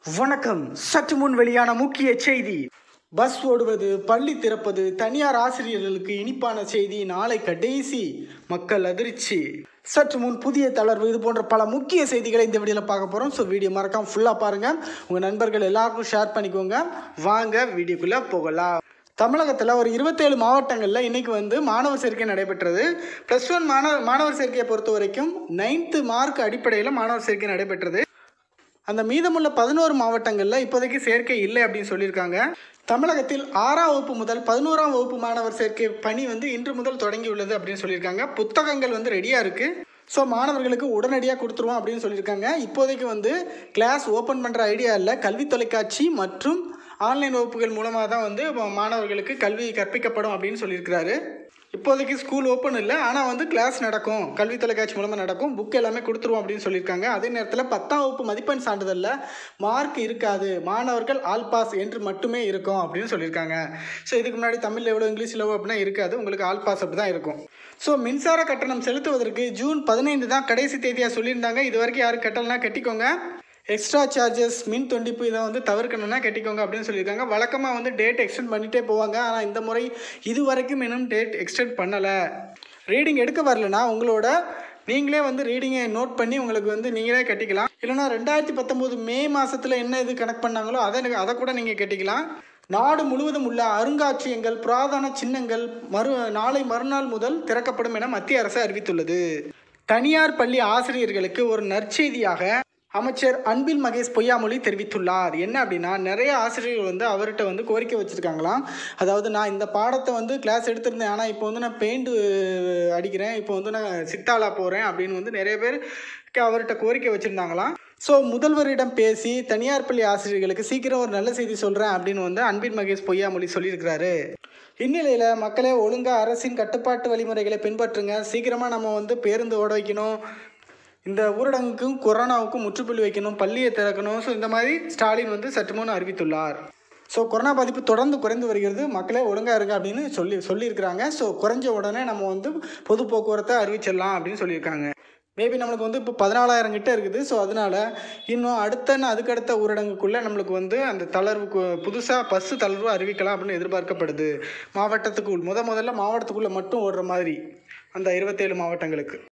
வணக்கம் சற்று முன் வெளியான முக்கிய செய்தி பஸ் ஓடுவது பள்ளி திறப்பது தனியார் ஆசிரியர்களுக்கு இனிப்பான செய்தி நாளை கடைசி மக்கள் அதிர்ச்சி சற்று முன் புதிய தளர்வு இது போன்ற பல முக்கிய செய்திகளை இந்த வீடியோவில் பார்க்க போகிறோம் ஸோ வீடியோ மறக்காம ஃபுல்லாக பாருங்கள் உங்கள் நண்பர்கள் எல்லாருக்கும் ஷேர் பண்ணிக்கோங்க வாங்க வீடியோக்குள்ளே போகலாம் தமிழகத்தில் ஒரு இருபத்தேழு மாவட்டங்களில் இன்னைக்கு வந்து மாணவர் சேர்க்கை நடைபெற்றது ப்ளஸ் ஒன் மாணவர் மாணவர் சேர்க்கையை பொறுத்த வரைக்கும் நைன்த்து மார்க் அடிப்படையில் மாணவர் சேர்க்கை நடைபெற்றது அந்த மீதமுள்ள பதினோரு மாவட்டங்களில் இப்போதைக்கு சேர்க்கை இல்லை அப்படின்னு சொல்லியிருக்காங்க தமிழகத்தில் ஆறாம் வகுப்பு முதல் பதினோராம் வகுப்பு மாணவர் சேர்க்கை பணி வந்து இன்று முதல் தொடங்கி உள்ளது அப்படின்னு சொல்லியிருக்காங்க புத்தகங்கள் வந்து ரெடியாக இருக்குது ஸோ மாணவர்களுக்கு உடனடியாக கொடுத்துருவோம் அப்படின்னு சொல்லியிருக்காங்க இப்போதைக்கு வந்து கிளாஸ் ஓப்பன் பண்ணுற ஐடியா இல்லை கல்வி தொலைக்காட்சி மற்றும் ஆன்லைன் வகுப்புகள் மூலமாக தான் வந்து மாணவர்களுக்கு கல்வி கற்பிக்கப்படும் அப்படின்னு சொல்லியிருக்கிறாரு இப்போதைக்கு ஸ்கூல் ஓப்பன் இல்லை ஆனால் வந்து கிளாஸ் நடக்கும் கல்வி தொலைக்காட்சி மூலமாக நடக்கும் புக் எல்லாமே கொடுத்துருவோம் அப்படின்னு சொல்லியிருக்காங்க அதே நேரத்தில் பத்தாம் வகுப்பு மதிப்பெண் சான்றிதழில் மார்க் இருக்காது மாணவர்கள் ஆல் பாஸ் என்று மட்டுமே இருக்கும் அப்படின்னு சொல்லியிருக்காங்க ஸோ இதுக்கு முன்னாடி தமிழில் எவ்வளோ இங்கிலீஷில் எவ்வளோ அப்படின்னா இருக்காது உங்களுக்கு ஆல் பாஸ் அப்படி தான் இருக்கும் ஸோ மின்சார கட்டணம் செலுத்துவதற்கு ஜூன் பதினைந்து தான் கடைசி தேதியாக சொல்லியிருந்தாங்க இது வரைக்கும் யாரும் கட்டலைன்னா கட்டிக்கோங்க எக்ஸ்ட்ரா சார்ஜஸ் மின் துண்டிப்பு இதை வந்து தவிர்க்கணும்னா கட்டிக்கோங்க அப்படின்னு சொல்லியிருக்காங்க வழக்கமாக வந்து டேட் எக்ஸ்டெண்ட் பண்ணிகிட்டே போவாங்க ஆனால் இந்த முறை இது வரைக்கும் இன்னும் டேட் எக்ஸ்டெண்ட் பண்ணலை ரீடிங் எடுக்க வரலனா உங்களோட நீங்களே வந்து ரீடிங்கை நோட் பண்ணி உங்களுக்கு வந்து நீங்களே கட்டிக்கலாம் இல்லைனா ரெண்டாயிரத்தி பத்தொம்போது மே மாதத்தில் என்ன இது கனெக்ட் பண்ணாங்களோ அதை அதை கூட நீங்கள் கட்டிக்கலாம் நாடு முழுவதும் உள்ள அருங்காட்சியகங்கள் புராதன சின்னங்கள் மறு நாளை மறுநாள் முதல் திறக்கப்படும் என மத்திய அரசு அறிவித்துள்ளது தனியார் பள்ளி ஆசிரியர்களுக்கு ஒரு நற்செய்தியாக அமைச்சர் அன்பில் மகேஷ் பொய்யாமொழி தெரிவித்துள்ளார் என்ன அப்படின்னா நிறைய ஆசிரியர்கள் வந்து அவர்கிட்ட வந்து கோரிக்கை வச்சுருக்காங்களாம் அதாவது நான் இந்த பாடத்தை வந்து கிளாஸ் எடுத்திருந்தேன் ஆனால் இப்போ வந்து நான் பெயிண்ட் அடிக்கிறேன் இப்போ வந்து நான் சித்தாலா போகிறேன் அப்படின்னு வந்து நிறைய பேர் அவர்கிட்ட கோரிக்கை வச்சுருந்தாங்களாம் ஸோ முதல்வரிடம் பேசி தனியார் பள்ளி ஆசிரியர்களுக்கு சீக்கிரம் ஒரு நல்ல செய்தி சொல்கிறேன் அப்படின்னு வந்து அன்பில் மகேஷ் பொய்யாமொழி சொல்லியிருக்கிறாரு இந்நிலையில் மக்களே ஒழுங்காக அரசின் கட்டுப்பாட்டு வழிமுறைகளை பின்பற்றுங்க சீக்கிரமாக நம்ம வந்து பேருந்து ஓட வைக்கணும் இந்த ஊரடங்குக்கும் கொரோனாவுக்கும் முற்றுப்புள்ளி வைக்கணும் பள்ளியை திறக்கணும் ஸோ இந்த மாதிரி ஸ்டாலின் வந்து சற்று முன் அறிவித்துள்ளார் ஸோ கொரோனா பாதிப்பு தொடர்ந்து குறைந்து வருகிறது மக்களே ஒழுங்காக இருங்க அப்படின்னு சொல்லி சொல்லியிருக்கிறாங்க ஸோ குறைஞ்ச உடனே நம்ம வந்து பொது போக்குவரத்தை அறிவிச்சிடலாம் அப்படின்னு சொல்லியிருக்காங்க மேபி நம்மளுக்கு வந்து இப்போ பதினாலாயிரம் கிட்ட இருக்குது ஸோ அதனால் இன்னும் அடுத்த அதுக்கடுத்த ஊரடங்குக்குள்ளே நம்மளுக்கு வந்து அந்த தளர்வு புதுசாக பஸ்ஸு தளர்வு அறிவிக்கலாம் அப்படின்னு எதிர்பார்க்கப்படுது மாவட்டத்துக்குள் முத முதல்ல மாவட்டத்துக்குள்ளே மட்டும் ஓடுற மாதிரி அந்த இருபத்தேழு மாவட்டங்களுக்கு